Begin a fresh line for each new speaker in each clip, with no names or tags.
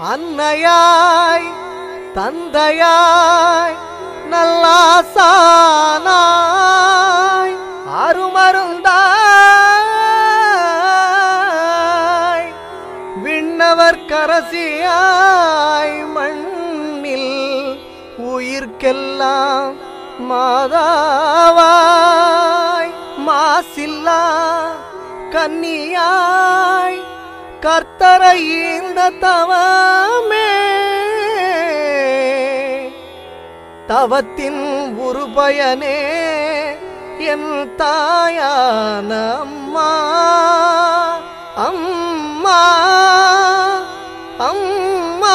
அன்னையாய் தந்தையாய் நல்லாசானாய் அருமருந்தாய் விண்ணவர் கரசியாய் மண்ணில் உயிர்க்கெல்லாம் மாதாவாய் மாசில்லா கன்னியாய் கர்த்தரை இந்த தவமே தவத்தின் உருபயனே என் தாயான அம்மா அம்மா அம்மா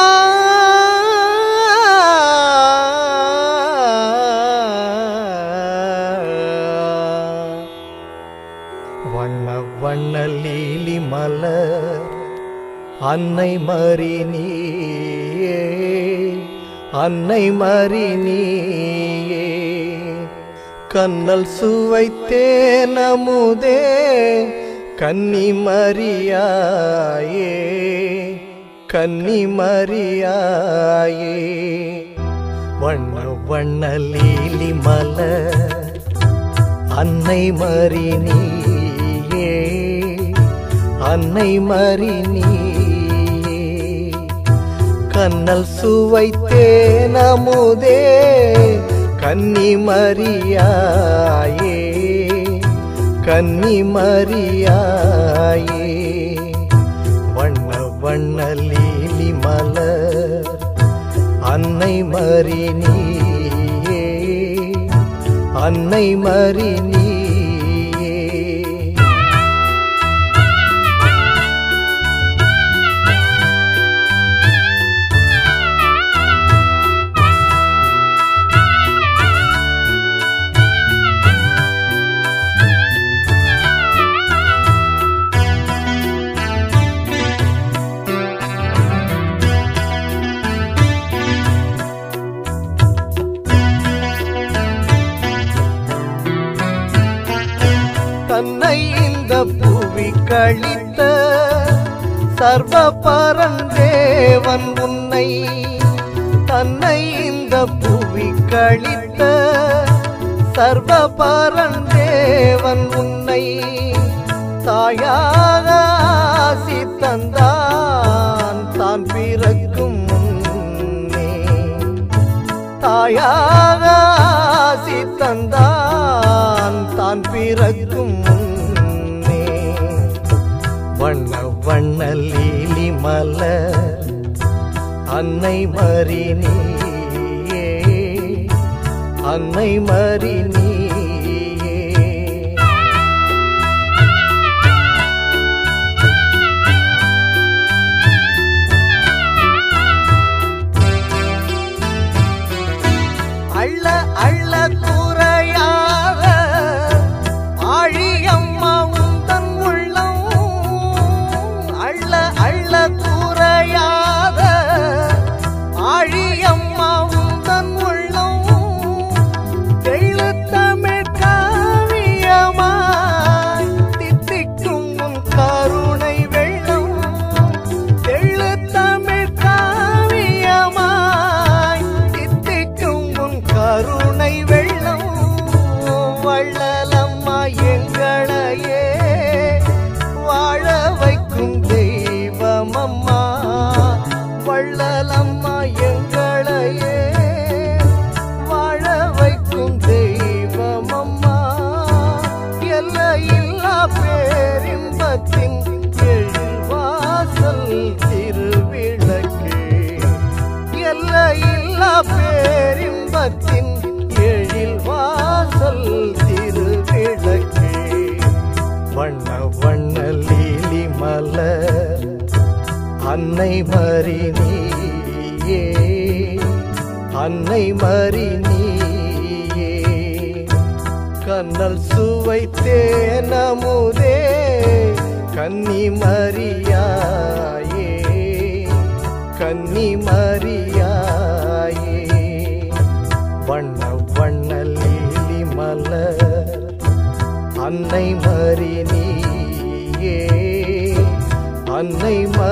வண்ண வண்ண லீலி மலர் அன்னை மறி நீயே அன்னை மறி நீயே கண்ணல் சுவைத்தேன் அமுதே கன்னி மரியாயே கன்னி மரியாயே வண்ண வண்ண லீலி மலர் அன்னை மறி நீயே அன்னை மறி நீயே கண்ணல் சுவைத்தேன் அமுதே கன்னி மரியாயே கன்னி மரியாயே வண்ண வண்ண லீலி மலர் அன்னை மறி நீயே அன்னை மறி நீயே தன்னை இந்த புவி கழித்த சர்வ பரந்தேவன் உன்னை தன்னை இந்த புவி கழித்த சர்வ பரந்தேவன் உன்னை தாயாக ஆசி தந்தான் தான் பிறக்கும் முன்னே தாயாக ஆசி தந்தான் தான் பிறக்கும் முன்னே வண்ண வண்ண லீலி மலர் அன்னை மறி நீயே அன்னை மறி நீயே அள்ள அள்ள குறையாத ஆழியம்மா உந்தன் உள்ளம் அள்ள அள்ள குறையாத ஆழியம்மா உந்தன் உள்ளம் தெள்ளுத்தமிழ் காவியமாய் தித்திக்கும் உன் கருணை வெள்ளம் தெள்ளுத்தமிழ் காவியமாய் தித்திக்கும் உன் கருணை வெள்ளம் வள்ளலம்மா எங்களையே வாழ வைக்கும் தெய்வமம்மா வள்ளலம்மா எங்களையே வாழ வைக்கும் தெய்வமம்மா எல்லையில்லா பேரின்பத்தின் எழில்வாசல் திருவிளக்கே எல்லையில்லா பேரின்பத்தின் எழில் வாசல் திருவிளக்கே வண்ண வண்ண லீலி மலர் அன்னை மறி நீயே அன்னை மறி நீயே கண்ணல் சுவைத்தேன் அமுதே கன்னி மரியாயே கன்னி மரியாயே வண்ண வண்ண லீலி மலர் அன்னை மறி நீயே அன்னை ம